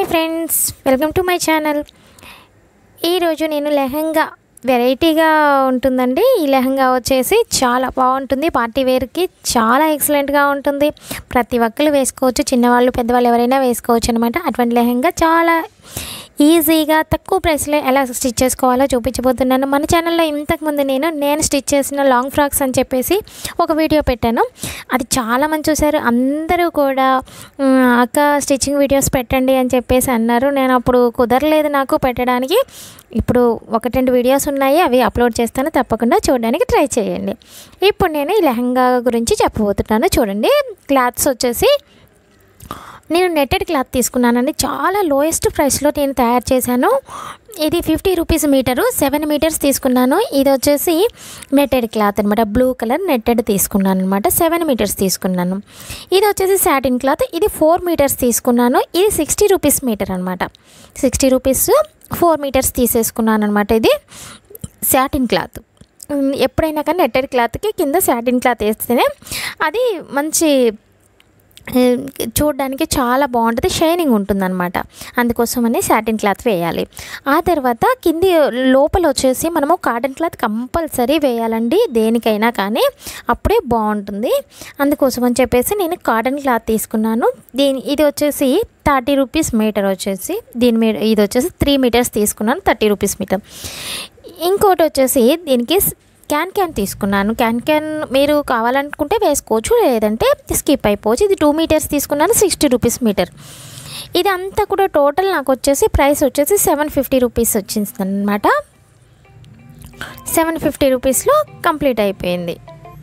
hi friends welcome to my channel ఈరోజు నేను లెహంగా వెరైటీగా ఉంటుందండి ఈ లెహంగా వచ్చేసి చాలా బాగుంటుంది పార్టీ వేర్కి చాలా ఎక్సలెంట్గా ఉంటుంది ప్రతి ఒక్కరు వేసుకోవచ్చు చిన్నవాళ్ళు పెద్దవాళ్ళు ఎవరైనా వేసుకోవచ్చు అనమాట అటువంటి లెహంగా చాలా ఈజీగా తక్కువ ప్రైస్లో ఎలా స్టిచ్ చేసుకోవాలో చూపించబోతున్నాను మన ఛానల్లో ఇంతకుముందు నేను నేను స్టిచ్ చేసిన లాంగ్ ఫ్రాక్స్ అని చెప్పేసి ఒక వీడియో పెట్టాను అది చాలామంది చూశారు అందరూ కూడా "ఉమ్, అక్క స్టిచ్చింగ్ వీడియోస్ పెట్టండి అని చెప్పేసి అన్నారు నేను అప్పుడు కుదరలేదు నాకు పెట్టడానికి ఇప్పుడు ఒకటి రెండు వీడియోస్ ఉన్నాయి అవి అప్లోడ్ చేస్తాను తప్పకుండా చూడడానికి ట్రై చేయండి ఇప్పుడు నేను ఈ లెహంగా గురించి చెప్పబోతున్నాను చూడండి క్లాత్స్ వచ్చేసి నేను నెట్టెడ్ క్లాత్ తీసుకున్నానండి చాలా లోయెస్ట్ ప్రైస్లో నేను తయారు చేశాను ఇది fifty rupees metre seven metres తీసుకున్నాను ఇది వచ్చేసి నెట్టెడ్ క్లాత్ అనమాట బ్లూ కలర్ నెట్టెడ్ తీసుకున్నాను అనమాట సెవెన్ మీటర్స్ తీసుకున్నాను ఇది వచ్చేసి సాటిన్ క్లాత్ ఇది ఫోర్ మీటర్స్ తీసుకున్నాను ఇది సిక్స్టీ రూపీస్ మీటర్ అనమాట సిక్స్టీ రూపీస్ ఫోర్ మీటర్స్ తీసేసుకున్నాను అనమాట ఇది సాటిన్ క్లాత్ ఉమ్, ఎప్పుడైనా కానీ నెట్టెడ్ క్లాత్కి కింద సాటిన్ క్లాత్ వేస్తేనే అది మంచి ఏ, చూడడానికి చాలా బాగుంటుంది షైనింగ్ ఉంటుందన్నమాట అందుకోసమని సాటిన్ క్లాత్ వేయాలి ఆ తర్వాత కింది లోపల వచ్చేసి మనము కాటన్ క్లాత్ కంపల్సరీ వేయాలండి దేనికైనా కానీ అప్పుడే బాగుంటుంది అందుకోసం అని చెప్పేసి నేను కాటన్ క్లాత్ తీసుకున్నాను దీని ఇది వచ్చేసి థర్టీ రూపీస్ మీటర్ వచ్చేసి దీని మీద ఇది వచ్చేసి త్రీ మీటర్స్ తీసుకున్నాను థర్టీ రూపీస్ మీటర్ ఇంకోటి వచ్చేసి దీనికి క్యాన్ క్యాన్ తీసుకున్నాను క్యాన్ క్యాన్ మీరు కావాలనుకుంటే వేసుకోవచ్చు లేదంటే స్కిప్ అయిపోవచ్చు ఇది టూ మీటర్స్ తీసుకున్నాను సిక్స్టీ రూపీస్ మీటర్ ఇది అంతా కూడా టోటల్ నాకు వచ్చేసి ప్రైస్ వచ్చేసి సెవెన్ ఫిఫ్టీ రూపీస్ వచ్చింది అనమాట సెవెన్ ఫిఫ్టీ రూపీస్లో కంప్లీట్ అయిపోయింది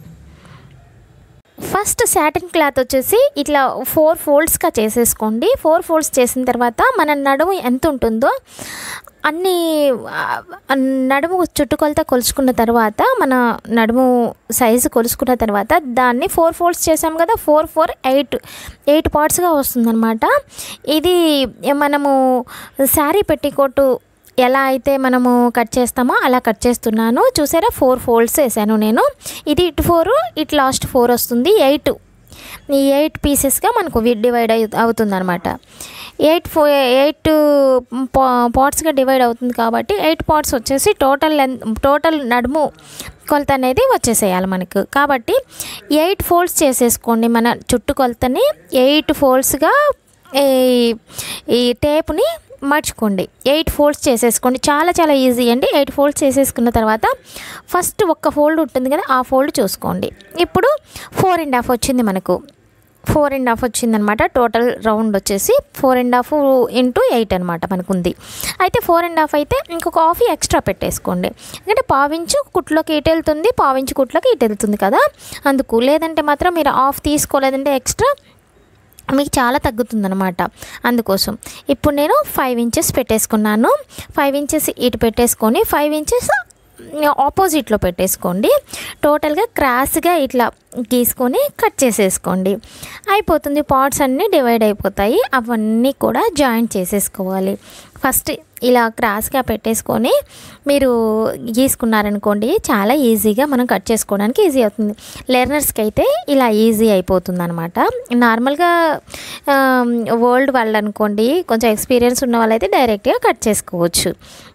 ఫస్ట్ సాటిన్ క్లాత్ వచ్చేసి ఇట్లా ఫోర్ ఫోల్డ్స్గా చేసేసుకోండి ఫోర్ ఫోల్డ్స్ చేసిన తర్వాత మన నడుము ఎంత ఉంటుందో అన్ని ఆ, నడుము చుట్టుకొలత కొలుచుకున్న తర్వాత మన నడుము సైజు కొలుచుకున్న తర్వాత దాన్ని ఫోర్ ఫోల్డ్స్ చేసాం కదా ఫోర్ ఫోర్ ఎయిట్ ఎయిట్ పార్ట్స్గా వస్తుందన్నమాట ఇది మనము శారీ పెట్టికోటు ఎలా అయితే మనము కట్ చేస్తామో అలా కట్ చేస్తున్నాను చూసారా ఫోర్ ఫోల్డ్స్ వేసాను నేను ఇది ఇటు ఫోర్ ఇటు లాస్ట్ ఫోర్ వస్తుంది ఎయిట్ ఈ ఎయిట్ పీసెస్గా మనకు డివైడ్ అవుతుంది అనమాట ఎయిట్ ఫో ఎయిట్ పార్ట్స్గా డివైడ్ అవుతుంది కాబట్టి ఎయిట్ పార్ట్స్ వచ్చేసి టోటల్ లెంత్ టోటల్ నడుము కొలత అనేది వచ్చేసేయాలి మనకు కాబట్టి ఎయిట్ ఫోల్డ్స్ చేసేసుకోండి మన చుట్టు కొలతని ఎయిట్ ఫోల్డ్స్గా ఈ ఈ టేప్ని మర్చుకోండి ఎయిట్ ఫోల్డ్స్ చేసేసుకోండి చాలా చాలా ఈజీ అండి ఎయిట్ ఫోల్డ్స్ చేసేసుకున్న తర్వాత ఫస్ట్ ఒక్క ఫోల్డ్ ఉంటుంది కదా ఆ ఫోల్డ్ చూసుకోండి ఇప్పుడు ఫోర్ అండ్ హాఫ్ వచ్చింది మనకు ఫోర్ అండ్ హాఫ్ వచ్చిందనమాట టోటల్ రౌండ్ వచ్చేసి four and half into eight అనమాట మనకు ఉంది అయితే ఫోర్ అండ్ హాఫ్ అయితే ఇంకొక హాఫ్ ఎక్స్ట్రా పెట్టేసుకోండి ఎందుకంటే పావించు కుట్లోకి ఇటు వెళ్తుంది పావించు కుట్లోకి ఇటు వెళ్తుంది కదా అందుకు లేదంటే మాత్రం మీరు హాఫ్ తీసుకోలేదంటే ఎక్స్ట్రా మీకు చాలా తగ్గుతుందనమాట అందుకోసం ఇప్పుడు నేను ఫైవ్ ఇంచెస్ పెట్టేసుకున్నాను ఫైవ్ ఇంచెస్ ఇటు పెట్టేసుకొని ఫైవ్ ఇంచెస్ ఆపోజిట్లో పెట్టేసుకోండి టోటల్గా క్రాస్గా ఇట్లా గీసుకొని కట్ చేసేసుకోండి అయిపోతుంది పార్ట్స్ అన్నీ డివైడ్ అయిపోతాయి అవన్నీ కూడా జాయింట్ చేసేసుకోవాలి ఫస్ట్ ఇలా క్రాస్గా పెట్టేసుకొని మీరు గీసుకున్నారనుకోండి చాలా ఈజీగా మనం కట్ చేసుకోవడానికి ఈజీ అవుతుంది లెర్నర్స్కి అయితే ఇలా ఈజీ అయిపోతుంది అనమాట నార్మల్గా వరల్డ్ వాళ్ళు అనుకోండి కొంచెం ఎక్స్పీరియన్స్ ఉన్న వాళ్ళైతే డైరెక్ట్గా కట్ చేసుకోవచ్చు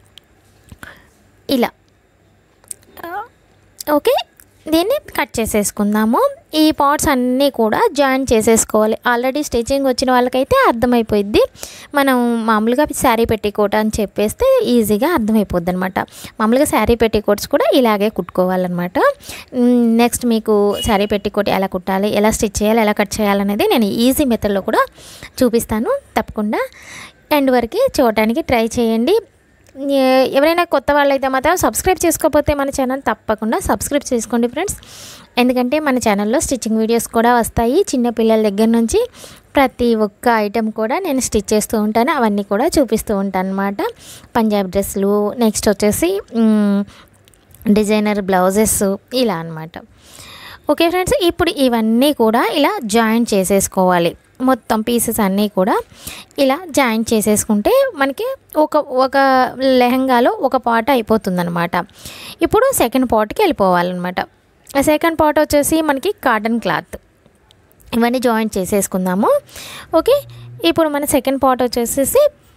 ఇలా ఓకే దీన్ని కట్ చేసేసుకుందాము ఈ పార్ట్స్ అన్నీ కూడా జాయిన్ చేసేసుకోవాలి ఆల్రెడీ స్టిచ్చింగ్ వచ్చిన వాళ్ళకైతే అర్థమైపోయిద్ది మనం మామూలుగా శారీ పెట్టికోట అని చెప్పేస్తే ఈజీగా అర్థమైపోద్ది అనమాట మామూలుగా శారీ పెట్టికోట్స్ కూడా ఇలాగే కుట్టుకోవాలన్నమాట నెక్స్ట్ మీకు శారీ పెట్టికోట్ ఎలా కుట్టాలి ఎలా స్టిచ్ చేయాలి ఎలా కట్ చేయాలనేది నేను ఈజీ మెథడ్లో కూడా చూపిస్తాను తప్పకుండా ఎండ్ వరకు చూడటానికి ట్రై చేయండి ఏ- ఎవరైనా కొత్త వాళ్ళైతే మాత్రం సబ్స్క్రైబ్ చేసుకోకపోతే మన ఛానల్ తప్పకుండా సబ్స్క్రైబ్ చేసుకోండి ఫ్రెండ్స్ ఎందుకంటే మన ఛానల్లో స్టిచ్చింగ్ వీడియోస్ కూడా వస్తాయి చిన్న పిల్లల దగ్గర నుంచి ప్రతి ఒక్క ఐటెం కూడా నేను స్టిచ్ చేస్తూ ఉంటాను అవన్నీ కూడా చూపిస్తూ ఉంటాను అనమాట పంజాబ్ డ్రెస్సులు నెక్స్ట్ వచ్చేసి మ్, డిజైనర్ బ్లౌజెస్ ఇలా అన్నమాట ఓకే ఫ్రెండ్స్ ఇప్పుడు ఇవన్నీ కూడా ఇలా జాయింట్ చేసేసుకోవాలి మొత్తం పీసెస్ అన్నీ కూడా ఇలా జాయింట్ చేసేసుకుంటే మనకి ఒక ఒక లెహంగాలో ఒక పార్ట్ అయిపోతుందన్నమాట ఇప్పుడు సెకండ్ పార్ట్కి వెళ్ళిపోవాలన్నమాట సెకండ్ పార్ట్ వచ్చేసి మనకి కాటన్ క్లాత్ ఇవన్నీ జాయింట్ చేసేసుకుందాము ఓకే ఇప్పుడు మన సెకండ్ పార్ట్ వచ్చేసేసి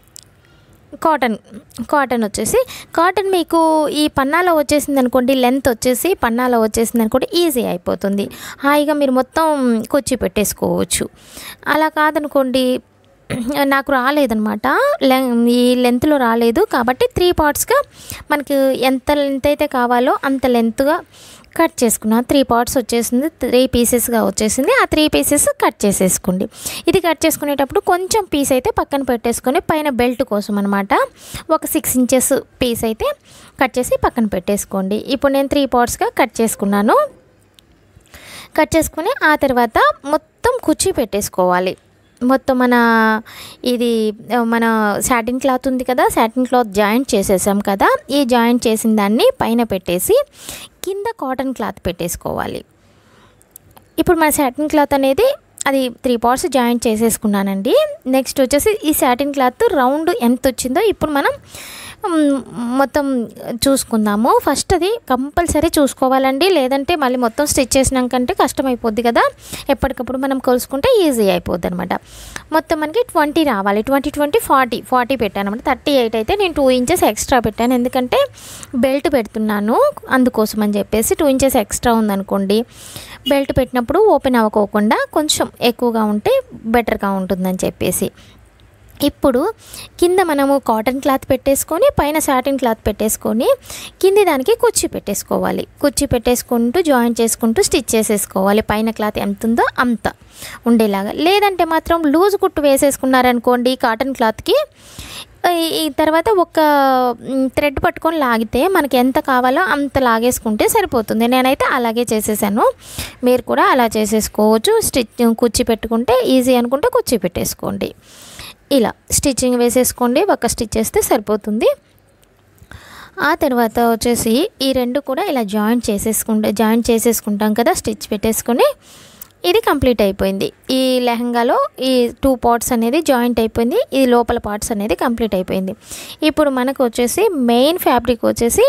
కాటన్ కాటన్ వచ్చేసి కాటన్ మీకు ఈ పన్నాలో వచ్చేసింది అనుకోండి లెంత్ వచ్చేసి పన్నాలో వచ్చేసింది అనుకోండి ఈజీ అయిపోతుంది హాయిగా మీరు మొత్తం కొచ్చి పెట్టేసుకోవచ్చు అలా కాదనుకోండి నాకు రాలేదనమాట లె ఈ లెంత్లో రాలేదు కాబట్టి త్రీ పార్ట్స్గా మనకి ఎంత లెంత్ అయితే కావాలో అంత లెంత్గా కట్ చేసుకున్నా త్రీ పార్ట్స్ వచ్చేసింది త్రీ పీసెస్గా వచ్చేసింది ఆ త్రీ పీసెస్ కట్ చేసేసుకోండి ఇది కట్ చేసుకునేటప్పుడు కొంచెం పీస్ అయితే పక్కన పెట్టేసుకొని పైన బెల్ట్ కోసం అనమాట ఒక సిక్స్ ఇంచెస్ పీస్ అయితే కట్ చేసి పక్కన పెట్టేసుకోండి ఇప్పుడు నేను త్రీ పార్ట్స్గా కట్ చేసుకున్నాను కట్ చేసుకుని ఆ తర్వాత మొత్తం కుర్చీ పెట్టేసుకోవాలి మొత్తం మన ఇది ఆ, మన సాటిన్ క్లాత్ ఉంది కదా సాటిన్ క్లాత్ జాయింట్ చేసేసాం కదా ఈ జాయింట్ చేసిన దాన్ని పైన పెట్టేసి కింద కాటన్ క్లాత్ పెట్టేసుకోవాలి ఇప్పుడు మన సాటిన్ క్లాత్ అనేది అది త్రీ పార్ట్స్ జాయింట్ చేసేసుకున్నానండి నెక్స్ట్ వచ్చేసి ఈ సాటిన్ క్లాత్ రౌండ్ ఎంత వచ్చిందో ఇప్పుడు మనం మ్, మొత్తం చూసుకుందాము ఫస్ట్ అది కంపల్సరీ చూసుకోవాలండి లేదంటే మళ్ళీ మొత్తం స్టిచ్ చేసినాకంటే కష్టమైపోద్ది కదా ఎప్పటికప్పుడు మనం కొలుసుకుంటే ఈజీ అయిపోద్ది అనమాట మొత్తం మనకి ట్వంటీ రావాలి ట్వంటీ ట్వంటీ ఫార్టీ ఫార్టీ పెట్టాను అనమాట థర్టీ ఎయిట్ అయితే నేను టూ ఇంచెస్ ఎక్స్ట్రా పెట్టాను ఎందుకంటే బెల్ట్ పెడుతున్నాను అందుకోసం అని చెప్పేసి టూ ఇంచెస్ ఎక్స్ట్రా ఉందనుకోండి బెల్ట్ పెట్టినప్పుడు ఓపెన్ అవ్వకోకుండా కొంచెం ఎక్కువగా ఉంటే బెటర్గా ఉంటుందని చెప్పేసి ఇప్పుడు కింద మనము కాటన్ క్లాత్ పెట్టేసుకొని పైన సాటిన్ క్లాత్ పెట్టేసుకొని కింది దానికి కుర్చీ పెట్టేసుకోవాలి కుర్చీ పెట్టేసుకుంటూ జాయిన్ చేసుకుంటూ స్టిచ్ చేసేసుకోవాలి పైన క్లాత్ ఎంత ఉందో అంత ఉండేలాగా లేదంటే మాత్రం లూజ్ కుట్టు వేసేసుకున్నారనుకోండి కాటన్ క్లాత్కి ఈ- ఈ తర్వాత ఒక థ్రెడ్ పట్టుకొని లాగితే మనకి ఎంత కావాలో అంత లాగేసుకుంటే సరిపోతుంది నేనైతే అలాగే చేసేసాను మీరు కూడా అలా చేసేసుకోవచ్చు స్టిచ్ కుర్చీ పెట్టుకుంటే ఈజీ అనుకుంటే కుర్చీ పెట్టేసుకోండి ఇలా స్టిచ్చింగ్ వేసేసుకోండి ఒక స్టిచ్ చేస్తే సరిపోతుంది ఆ తర్వాత వచ్చేసి ఈ రెండు కూడా ఇలా జాయింట్ చేసేసుకుంటే జాయింట్ చేసేసుకుంటాం కదా స్టిచ్ పెట్టేసుకొని ఇది కంప్లీట్ అయిపోయింది ఈ లెహంగాలో ఈ టూ పార్ట్స్ అనేది జాయింట్ అయిపోయింది ఈ లోపల పార్ట్స్ అనేది కంప్లీట్ అయిపోయింది ఇప్పుడు మనకు వచ్చేసి మెయిన్ ఫ్యాబ్రిక్ వచ్చేసి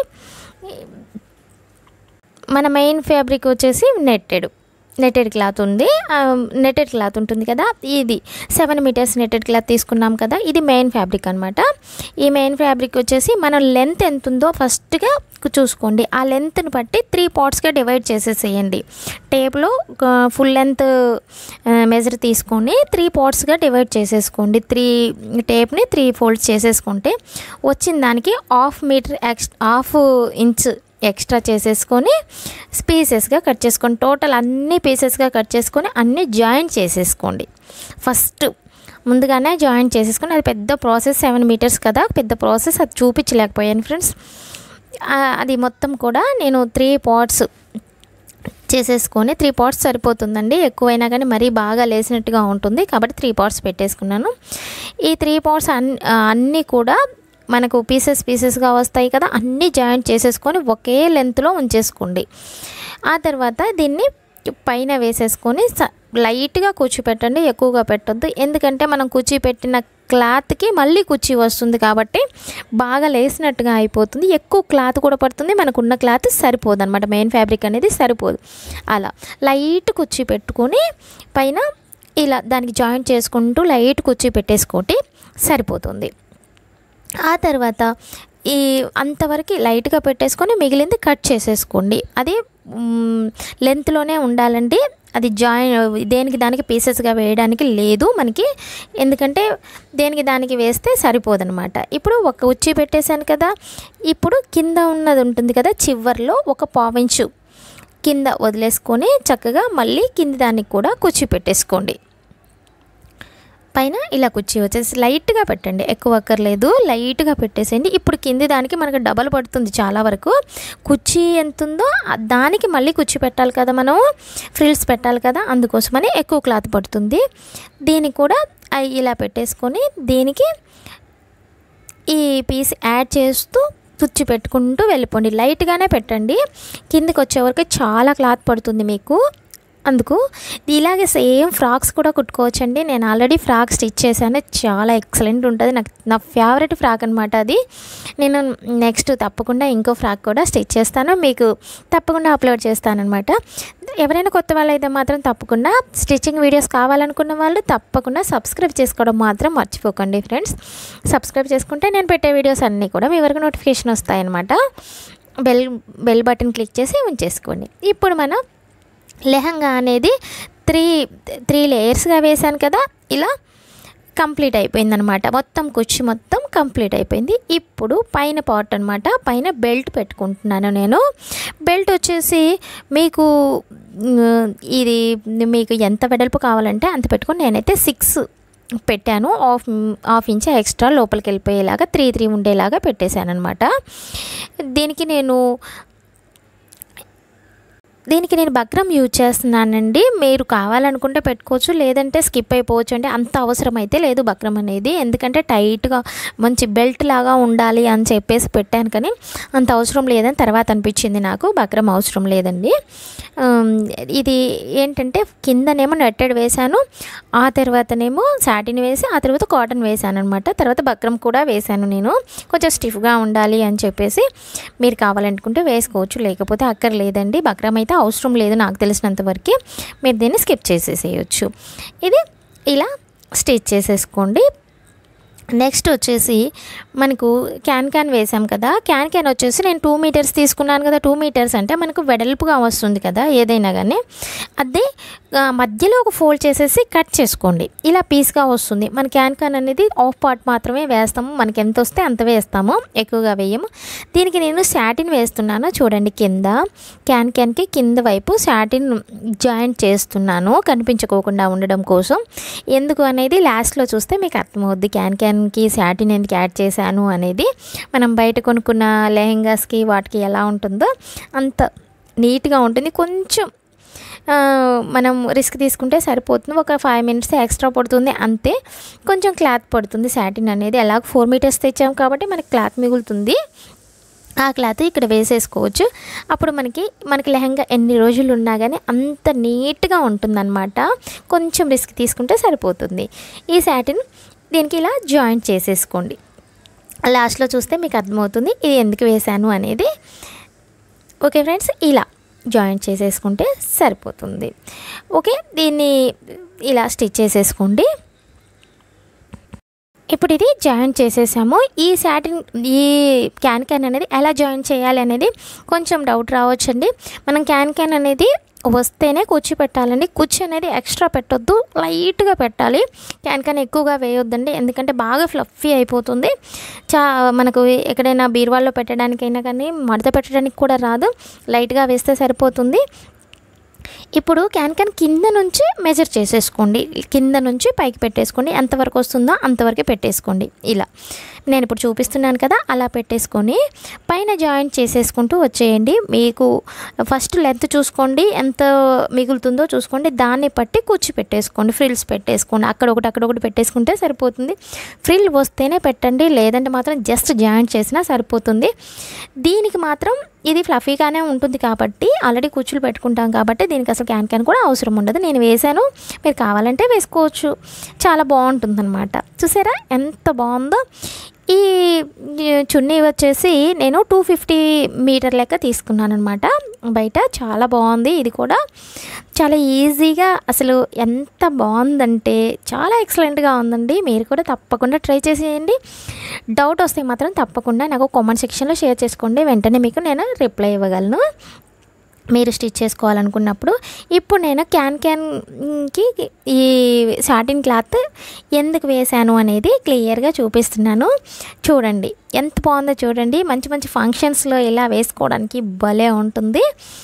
మన మెయిన్ ఫ్యాబ్రిక్ వచ్చేసి నెట్టెడ్ నెట్టెడ్ క్లాత్ ఉంది నెట్టెడ్ క్లాత్ ఉంటుంది కదా ఇది సెవెన్ మీటర్స్ నెట్టెడ్ క్లాత్ తీసుకున్నాం కదా ఇది మెయిన్ ఫ్యాబ్రిక్ అనమాట ఈ మెయిన్ ఫ్యాబ్రిక్ వచ్చేసి మన లెంత్ ఎంత ఉందో ఫస్ట్గా చూసుకోండి ఆ లెంత్ని బట్టి త్రీ పార్ట్స్గా డివైడ్ చేసేసేయండి టేప్లో ఫుల్ లెంత్ మెజర్ తీసుకొని త్రీ పార్ట్స్గా డివైడ్ చేసేసుకోండి త్రీ టేప్ని త్రీ ఫోల్డ్స్ చేసేసుకుంటే వచ్చిన దానికి half metre x half inch extra చేసేసుకొని పీసెస్గా కట్ చేసుకోండి టోటల్ అన్ని పీసెస్గా కట్ చేసుకొని అన్నీ జాయింట్ చేసేసుకోండి ఫస్ట్ ముందుగానే జాయింట్ చేసేసుకొని అది పెద్ద ప్రాసెస్ సెవెన్ మీటర్స్ కదా పెద్ద ప్రాసెస్ అది చూపించలేకపోయాను ఫ్రెండ్స్ ఆ, అది మొత్తం కూడా నేను త్రీ పార్ట్స్ చేసేసుకొని త్రీ పార్ట్స్ సరిపోతుందండి ఎక్కువైనా కానీ మరీ బాగా లేసినట్టుగా ఉంటుంది కాబట్టి త్రీ పార్ట్స్ పెట్టేసుకున్నాను ఈ త్రీ పార్ట్స్ అన్ అన్నీ కూడా మనకు పీసెస్ పీసెస్గా వస్తాయి కదా అన్నీ జాయింట్ చేసేసుకొని ఒకే లెంత్లో ఉంచేసుకోండి ఆ తర్వాత దీన్ని పైన వేసేసుకొని స- లైట్గా కూర్చోపెట్టండి ఎక్కువగా పెట్టొద్దు ఎందుకంటే మనం కూర్చోపెట్టిన క్లాత్కి మళ్ళీ కుర్చీ వస్తుంది కాబట్టి బాగా లేసినట్టుగా అయిపోతుంది ఎక్కువ క్లాత్ కూడా పడుతుంది మనకున్న క్లాత్ సరిపోదు అనమాట మెయిన్ ఫ్యాబ్రిక్ అనేది సరిపోదు అలా లైట్ కుర్చీ పెట్టుకొని పైన ఇలా దానికి జాయింట్ చేసుకుంటూ లైట్ కుర్చీ పెట్టేసుకోటి సరిపోతుంది ఆ తర్వాత ఈ అంతవరకు లైట్గా పెట్టేసుకొని మిగిలింది కట్ చేసేసుకోండి అది లెంత్లోనే ఉండాలండి అది జాయిన్ దేనికి దానికి పీసెస్గా వేయడానికి లేదు మనకి ఎందుకంటే దేనికి దానికి వేస్తే సరిపోదనమాట ఇప్పుడు ఒక ఉచ్చి పెట్టేశాను కదా ఇప్పుడు కింద ఉన్నది ఉంటుంది కదా చివర్లో ఒక పావించు కింద వదిలేసుకొని చక్కగా మళ్ళీ కింది దానికి కూడా కుర్చీ పెట్టేసుకోండి పైన ఇలా కుర్చీ వచ్చేసి లైట్గా పెట్టండి ఎక్కువ అక్కర్లేదు లైట్గా పెట్టేసేయండి ఇప్పుడు కింది దానికి మనకు డబల్ పడుతుంది చాలా వరకు కుర్చీ ఎంత ఉందో ఆ దానికి మళ్ళీ కుర్చీ పెట్టాలి కదా మనం ఫ్రిల్స్ పెట్టాలి కదా అందుకోసమని ఎక్కువ క్లాత్ పడుతుంది దీన్ని కూడా అయి ఇలా పెట్టేసుకొని దీనికి ఈ పీస్ యాడ్ చేస్తూ కుర్చీ పెట్టుకుంటూ వెళ్ళిపోండి లైట్గానే పెట్టండి కిందికి వచ్చే వరకు చాలా క్లాత్ పడుతుంది మీకు అందుకు ఇలాగే సేమ్ ఫ్రాక్స్ కూడా కుట్టుకోవచ్చండి నేను ఆల్రెడీ ఫ్రాక్ స్టిచ్ చేశాను చాలా ఎక్సలెంట్ ఉంటుంది నాకు నా ఫేవరెట్ ఫ్రాక్ అనమాట అది నేను నెక్స్ట్ తప్పకుండా ఇంకో ఫ్రాక్ కూడా స్టిచ్ చేస్తాను మీకు తప్పకుండా అప్లోడ్ చేస్తానన్నమాట ఎవరైనా కొత్త వాళ్ళు అయితే మాత్రం తప్పకుండా స్టిచ్చింగ్ వీడియోస్ కావాలనుకున్న వాళ్ళు తప్పకుండా సబ్స్క్రైబ్ చేసుకోవడం మాత్రం మర్చిపోకండి ఫ్రెండ్స్ సబ్స్క్రైబ్ చేసుకుంటే నేను పెట్టే వీడియోస్ అన్నీ కూడా మీ వరకు నోటిఫికేషన్ వస్తాయన్నమాట బెల్ బెల్ బటన్ క్లిక్ చేసి ఉంచేసుకోండి ఇప్పుడు మనం లెహంగా అనేది త్రీ త్రీ లేయర్స్గా వేశాను కదా ఇలా కంప్లీట్ అయిపోయిందనమాట మొత్తం కుర్చీ మొత్తం కంప్లీట్ అయిపోయింది ఇప్పుడు పైన పార్ట్ అనమాట పైన బెల్ట్ పెట్టుకుంటున్నాను నేను బెల్ట్ వచ్చేసి మీకు మ్, ఇది మీకు ఎంత వెడల్పు కావాలంటే అంత పెట్టుకొని నేనైతే సిక్స్ పెట్టాను హాఫ్ హాఫ్ ఇంచ్ ఎక్స్ట్రా లోపలికి వెళ్ళిపోయేలాగా త్రీ త్రీ ఉండేలాగా పెట్టేశాను అనమాట దీనికి నేను దీనికి నేను బక్రం యూజ్ చేస్తున్నానండి మీరు కావాలనుకుంటే పెట్టుకోవచ్చు లేదంటే స్కిప్ అయిపోవచ్చు అంటే అంత అవసరం అయితే లేదు బక్రం అనేది ఎందుకంటే టైట్గా మంచి బెల్ట్ లాగా ఉండాలి అని చెప్పేసి పెట్టాను కానీ అంత అవసరం లేదని తర్వాత అనిపించింది నాకు బక్రం అవసరం లేదండి ఆమ్, ఇది ఏంటంటే కిందనేమో నెట్టెడ్ వేశాను ఆ తర్వాతనేమో సాటిన్ వేసి ఆ తర్వాత కాటన్ వేశాను అనమాట తర్వాత బక్రం కూడా వేశాను నేను కొంచెం స్టిఫ్గా ఉండాలి అని చెప్పేసి మీరు కావాలనుకుంటే వేసుకోవచ్చు లేకపోతే అక్కర్లేదండి బక్రం అయితే అవసరం లేదు నాకు తెలిసినంత వరకు మీరు దీన్ని స్కిప్ చేసేసేయచ్చు ఇది ఇలా స్టిచ్ చేసేసుకోండి నెక్స్ట్ వచ్చేసి మనకు క్యాన్ క్యాన్ వేసాం కదా క్యాన్ క్యాన్ వచ్చేసి నేను టూ మీటర్స్ తీసుకున్నాను కదా టూ మీటర్స్ అంటే మనకు వెడల్పుగా వస్తుంది కదా ఏదైనా కానీ అదే ఆ, మధ్యలో ఒక ఫోల్డ్ చేసేసి కట్ చేసుకోండి ఇలా పీస్గా వస్తుంది మన క్యాన్ క్యాన్ అనేది ఆఫ్ పార్ట్ మాత్రమే వేస్తాము మనకి ఎంత వస్తే అంత వేస్తాము ఎక్కువగా వేయము దీనికి నేను శాటిన్ వేస్తున్నాను చూడండి కింద క్యాన్ క్యాన్కి కింద వైపు శాటిన్ జాయింట్ చేస్తున్నాను కనిపించుకోకుండా ఉండడం కోసం ఎందుకు అనేది లాస్ట్లో చూస్తే మీకు అర్థమవుద్ది క్యాన్ క్యాన్కి శాటిన్ ఎందుకు యాడ్ చేశాను అనేది మనం బయట కొనుక్కున్న లెహెంగాస్కి వాటికి ఎలా ఉంటుందో అంత నీట్గా ఉంటుంది కొంచెం ఆ, మనం రిస్క్ తీసుకుంటే సరిపోతుంది ఒక ఫైవ్ మినిట్స్ ఎక్స్ట్రా పడుతుంది అంతే కొంచెం క్లాత్ పడుతుంది శాటిన్ అనేది ఎలాగ ఫోర్ మీటర్స్ తెచ్చాం కాబట్టి మనకి క్లాత్ మిగులుతుంది ఆ క్లాత్ ఇక్కడ వేసేసుకోవచ్చు అప్పుడు మనకి మనకి లెహంగా ఎన్ని రోజులు ఉన్నా కానీ అంత నీట్గా ఉంటుందన్నమాట కొంచెం రిస్క్ తీసుకుంటే సరిపోతుంది ఈ శాటిన్ దీనికి ఇలా జాయింట్ చేసేసుకోండి లాస్ట్లో చూస్తే మీకు అర్థమవుతుంది ఇది ఎందుకు వేశాను అనేది ఓకే ఫ్రెండ్స్ ఇలా జాయింట్ చేసేసుకుంటే సరిపోతుంది ఓకే దీన్ని ఇలా స్టిచ్ చేసేసుకోండి ఇప్పుడు ఇది జాయింట్ చేసేసాము ఈ శాటిన్ ఈ క్యాన్ క్యాన్ అనేది ఎలా జాయిన్ చేయాలి అనేది కొంచెం డౌట్ రావచ్చండి మనం క్యాన్ క్యాన్ అనేది వస్తేనే కుర్చీ పెట్టాలండి కుర్చీ అనేది ఎక్స్ట్రా పెట్టొద్దు లైట్గా పెట్టాలి క్యాన్ క్యాన్ ఎక్కువగా వేయొద్దండి ఎందుకంటే బాగా ఫ్లఫీ అయిపోతుంది చా మనకు ఎక్కడైనా బీరువాల్లో పెట్టడానికైనా కానీ మడత పెట్టడానికి కూడా రాదు లైట్గా వేస్తే సరిపోతుంది ఇప్పుడు క్యాన్ క్యాన్ కింద నుంచి మెజర్ చేసేసుకోండి కింద నుంచి పైకి పెట్టేసుకోండి ఎంతవరకు వస్తుందో అంతవరకు పెట్టేసుకోండి ఇలా నేను ఇప్పుడు చూపిస్తున్నాను కదా అలా పెట్టేసుకొని పైన జాయింట్ చేసేసుకుంటూ వచ్చేయండి మీకు ఫస్ట్ లెంత్ చూసుకోండి ఎంత మిగులుతుందో చూసుకోండి దాన్ని బట్టి కూర్చి పెట్టేసుకోండి ఫ్రిల్స్ పెట్టేసుకోండి అక్కడ ఒకటి అక్కడ ఒకటి పెట్టేసుకుంటే సరిపోతుంది ఫ్రిల్ వస్తేనే పెట్టండి లేదంటే మాత్రం జస్ట్ జాయింట్ చేసినా సరిపోతుంది దీనికి మాత్రం ఇది ఫ్లఫీగానే ఉంటుంది కాబట్టి ఆల్రెడీ కుచ్చులు పెట్టుకుంటాం కాబట్టి దీనికి అసలు క్యాన్ క్యాన్ కూడా అవసరం ఉండదు నేను వేసాను మీరు కావాలంటే వేసుకోవచ్చు చాలా బాగుంటుంది అనమాట చూసారా ఎంత బాగుందో ఈ చున్నీ వచ్చేసి నేను టూ ఫిఫ్టీ మీటర్ లెక్క తీసుకున్నాను అనమాట బయట చాలా బాగుంది ఇది కూడా చాలా ఈజీగా అసలు ఎంత బాగుందంటే చాలా ఎక్సలెంట్గా ఉందండి మీరు కూడా తప్పకుండా ట్రై చేసేయండి డౌట్ వస్తే మాత్రం తప్పకుండా నాకు కామెంట్ సెక్షన్లో షేర్ చేసుకోండి వెంటనే మీకు నేను రిప్లై ఇవ్వగలను మీరు స్టిచ్ చేసుకోవాలనుకున్నప్పుడు ఇప్పుడు నేను క్యాన్ క్యాన్కి ఈ సాటిన్ క్లాత్ ఎందుకు వేశాను అనేది క్లియర్గా చూపిస్తున్నాను చూడండి ఎంత బాగుందో చూడండి మంచి మంచి ఫంక్షన్స్లో ఇలా వేసుకోవడానికి భలే ఉంటుంది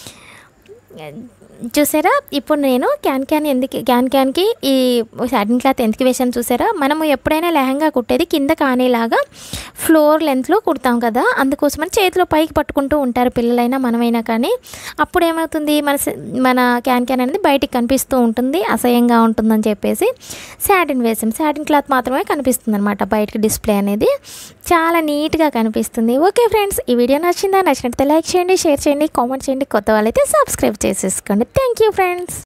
చూసారా ఇప్పుడు నేను క్యాన్ క్యాన్ ఎందుకు క్యాన్ క్యాన్కి ఈ సాటిన్ క్లాత్ ఎందుకు వేసాను చూసారా మనము ఎప్పుడైనా లెహంగా కుట్టేది కింద కానేలాగా ఫ్లోర్ లెంత్లో కుడతాం కదా అందుకోసమని చేతిలో పైకి పట్టుకుంటూ ఉంటారు పిల్లలైనా మనమైనా కానీ అప్పుడు ఏమవుతుంది మన స- మన క్యాన్ క్యాన్ అనేది బయటికి కనిపిస్తూ ఉంటుంది అసహ్యంగా ఉంటుందని చెప్పేసి సాటిన్ వేసాం సాటిన్ క్లాత్ మాత్రమే కనిపిస్తుంది అనమాట బయటికి డిస్ప్లే అనేది చాలా నీట్గా కనిపిస్తుంది ఓకే ఫ్రెండ్స్ ఈ వీడియో నచ్చిందా నచ్చినట్లయితే లైక్ చేయండి షేర్ చేయండి కామెంట్ చేయండి కొత్త వాళ్ళైతే సబ్స్క్రైబ్ చేసేసుకోండి థ్యాంక్ యూ ఫ్రెండ్స్